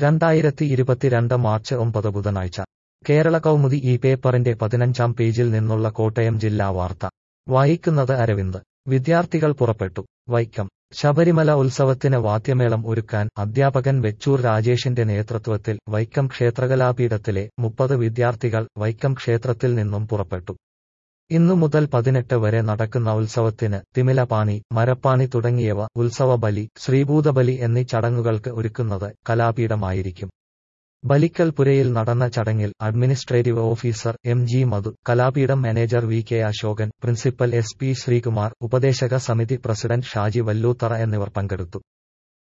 രണ്ടായിരത്തി ഇരുപത്തിരണ്ട് മാർച്ച് ഒമ്പത് ബുധനാഴ്ച കേരള കൗമുദി ഈ പേപ്പറിന്റെ പതിനഞ്ചാം പേജിൽ നിന്നുള്ള കോട്ടയം ജില്ലാ വാർത്ത വായിക്കുന്നത് അരവിന്ദ് വിദ്യാർത്ഥികൾ പുറപ്പെട്ടു വൈക്കം ശബരിമല ഉത്സവത്തിന് വാദ്യമേളം ഒരുക്കാൻ അധ്യാപകൻ വെച്ചൂർ രാജേഷിന്റെ നേതൃത്വത്തിൽ വൈക്കം ക്ഷേത്രകലാപീഠത്തിലെ മുപ്പത് വിദ്യാർത്ഥികൾ വൈക്കം ക്ഷേത്രത്തിൽ നിന്നും പുറപ്പെട്ടു ഇന്നു മുതൽ പതിനെട്ട് വരെ നടക്കുന്ന ഉത്സവത്തിന് തിമിലപാണി മരപ്പാണി തുടങ്ങിയവ ഉത്സവബലി ശ്രീഭൂതബലി എന്നീ ചടങ്ങുകൾക്ക് ഒരുക്കുന്നത് കലാപീഠമായിരിക്കും ബലിക്കൽ പുരയിൽ നടന്ന ചടങ്ങിൽ administrative officer M G Madhu Kalapeetham manager V K Ashokan principal S P Sreekumar ഉപദേശക സമിതി പ്രസിഡന്റ് ഷാജി വല്ലൂത്തറ എന്നിവർ പങ്കെടുത്തു